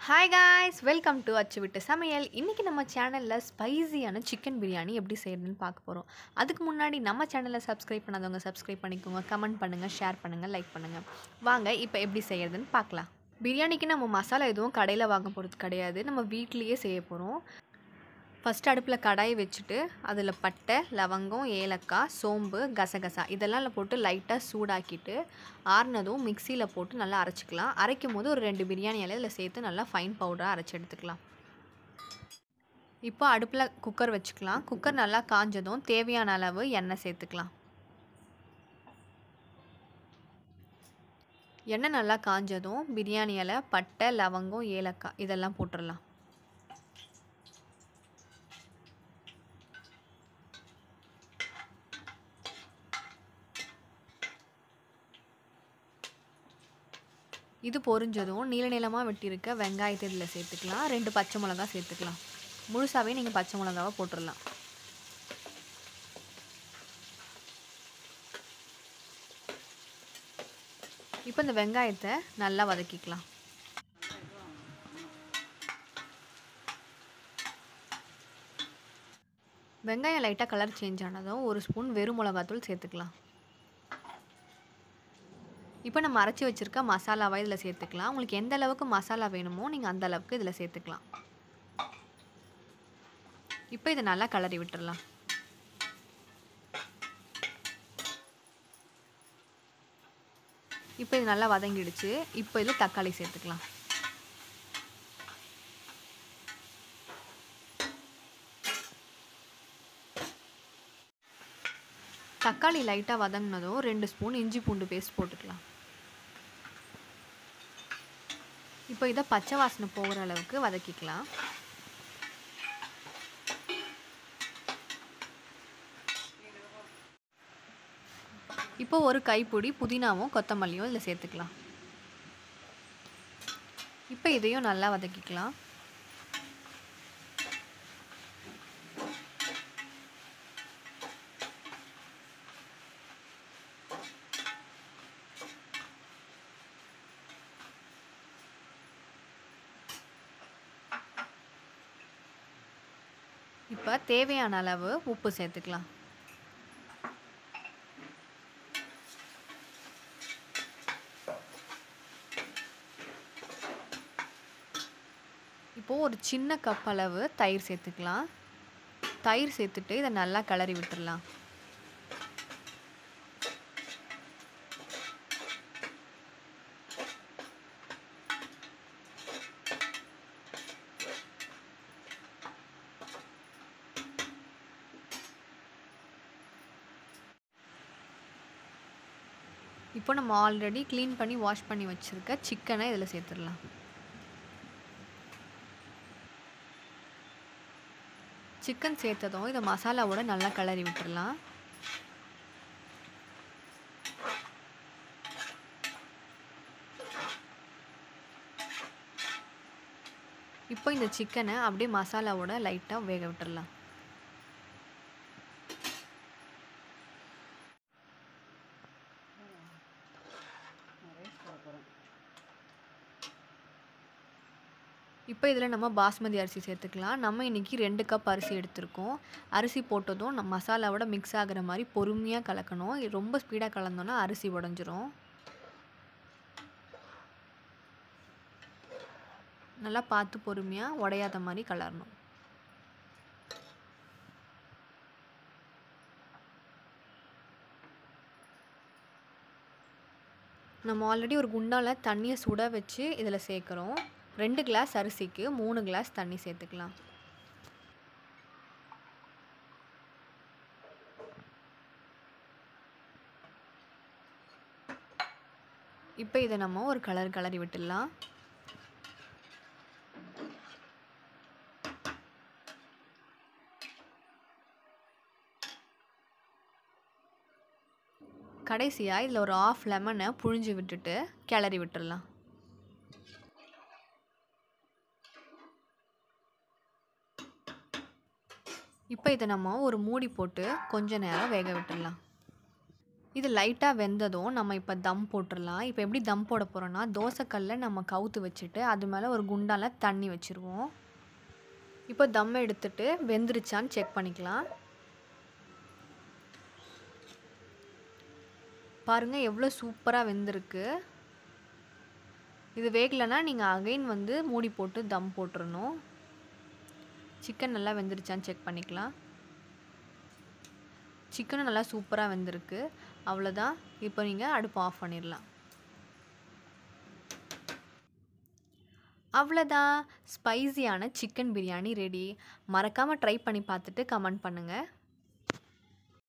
hi guys welcome to அச்சு விட்டு சமையல் இன்றைக்கி நம்ம சேனலில் ஸ்பைசியான சிக்கன் பிரியாணி எப்படி செய்யறதுன்னு பார்க்க போகிறோம் அதுக்கு முன்னாடி நம்ம சேனலை சப்ஸ்கிரைப் பண்ணாதவங்க சப்ஸ்கிரைப் பண்ணிக்கோங்க கமெண்ட் பண்ணுங்கள் ஷேர் பண்ணுங்கள் லைக் பண்ணுங்கள் வாங்க இப்போ எப்படி செய்யறதுன்னு பார்க்கலாம் பிரியாணிக்கு நம்ம மசாலா எதுவும் கடையில் வாங்க போகிறது கிடையாது நம்ம வீட்லேயே செய்ய போகிறோம் ஃபஸ்ட் அடுப்பில் கடாயை வச்சுட்டு அதில் பட்டை லவங்கம் ஏலக்காய் சோம்பு கசகசா இதெல்லாம் அதில் போட்டு லைட்டாக சூடாக்கிட்டு ஆறுனதும் மிக்சியில் போட்டு நல்லா அரைச்சிக்கலாம் அரைக்கும் போது ஒரு ரெண்டு பிரியாணி இலை இதில் சேர்த்து நல்லா ஃபைன் பவுடராக அரைச்சி எடுத்துக்கலாம் இப்போ அடுப்பில் குக்கர் வச்சுக்கலாம் குக்கர் நல்லா காஞ்சதும் தேவையான அளவு எண்ணெய் சேர்த்துக்கலாம் எண்ணெய் நல்லா காஞ்சதும் பிரியாணி இலை பட்டை லவங்கம் ஏலக்காய் இதெல்லாம் போட்டுடலாம் இது பொரிஞ்சதும் நீல நீளமாக வெட்டியிருக்க வெங்காயத்தை இதில் சேர்த்துக்கலாம் ரெண்டு பச்சை மிளகா சேர்த்துக்கலாம் முழுசாகவே நீங்கள் பச்சை மிளகாவை போட்டுடலாம் இப்போ இந்த வெங்காயத்தை நல்லா வதக்கிக்கலாம் வெங்காயம் லைட்டாக கலர் சேஞ்ச் ஆனதும் ஒரு ஸ்பூன் வெறும் மிளகாத்தூள் சேர்த்துக்கலாம் இப்போ நம்ம அரைச்சி வச்சுருக்க மசாலாவை இதில் சேர்த்துக்கலாம் உங்களுக்கு எந்த அளவுக்கு மசாலா வேணுமோ நீங்கள் அந்த அளவுக்கு இதில் சேர்த்துக்கலாம் இப்போ இதை நல்லா கலரி விட்டுடலாம் இப்போ இது நல்லா வதங்கிடுச்சு இப்போ இதில் தக்காளி சேர்த்துக்கலாம் தக்காளி லைட்டாக வதங்கினதும் ரெண்டு ஸ்பூன் இஞ்சி பூண்டு பேஸ்ட் போட்டுக்கலாம் இப்போ இதை பச்சை வாசனை போகிற அளவுக்கு வதக்கிக்கலாம் இப்போ ஒரு கைப்பிடி புதினாவும் கொத்தமல்லியும் இதில் சேர்த்துக்கலாம் இப்போ இதையும் நல்லா வதக்கிக்கலாம் இப்போ தேவையான அளவு உப்பு சேர்த்துக்கலாம் இப்போது ஒரு சின்ன கப் அளவு தயிர் சேர்த்துக்கலாம் தயிர் சேர்த்துட்டு இதை நல்லா கிளறி விட்டுடலாம் இப்போ நம்ம ஆல்ரெடி க்ளீன் பண்ணி வாஷ் பண்ணி வச்சுருக்க சிக்கனை இதில் சேர்த்துடலாம் சிக்கன் சேர்த்ததும் இதை மசாலாவோட நல்லா கிளறி விட்டுடலாம் இப்போ இந்த சிக்கனை அப்படியே மசாலாவோட லைட்டாக வேக விட்டுடலாம் இப்போ இதில் நம்ம பாஸ்மதி அரிசி சேர்த்துக்கலாம் நம்ம இன்றைக்கி ரெண்டு கப் அரிசி எடுத்திருக்கோம் அரிசி போட்டதும் நம்ம மசாலாவோட மிக்ஸ் ஆகிற மாதிரி பொறுமையாக கலக்கணும் ரொம்ப ஸ்பீடாக கலந்தோன்னா அரிசி உடஞ்சிரும் நல்லா பார்த்து பொறுமையாக உடையாத மாதிரி கலரணும் நம்ம ஆல்ரெடி ஒரு குண்டாவில் தண்ணியை சுட வச்சு இதில் சேர்க்குறோம் ரெண்டு கிளாஸ் அரிசிக்கு மூணு கிளாஸ் தண்ணி சேர்த்துக்கலாம் இப்போ இதை நம்ம ஒரு கலர் கலரி விட்டுடலாம் கடைசியாக இதில் ஒரு ஆஃப் லெமனை புழிஞ்சு விட்டுட்டு கிளறி விட்டுடலாம் இப்போ இதை நம்ம ஒரு மூடி போட்டு கொஞ்ச நேரம் வேக விட்டுடலாம் இது லைட்டாக வெந்ததும் நம்ம இப்போ தம் போட்டுடலாம் இப்போ எப்படி தம் போட போகிறோன்னா தோசைக்கல்ல நம்ம கவுத்து வச்சுட்டு அது மேலே ஒரு குண்டால தண்ணி வச்சுருவோம் இப்போ தம் எடுத்துட்டு வெந்துருச்சான்னு செக் பண்ணிக்கலாம் பாருங்கள் எவ்வளோ சூப்பராக வெந்திருக்கு இது வேகலைன்னா நீங்கள் அகைன் வந்து மூடி போட்டு தம் போட்டுறணும் சிக்கன் நல்லா வெந்துருச்சான்னு செக் பண்ணிக்கலாம் சிக்கனும் நல்லா சூப்பராக வெந்திருக்கு அவ்வளோதான் இப்போ நீங்கள் அடுப்பு ஆஃப் பண்ணிடலாம் அவ்வளோதான் ஸ்பைசியான சிக்கன் பிரியாணி ரெடி மறக்காமல் ட்ரை பண்ணி பார்த்துட்டு கமெண்ட் பண்ணுங்கள்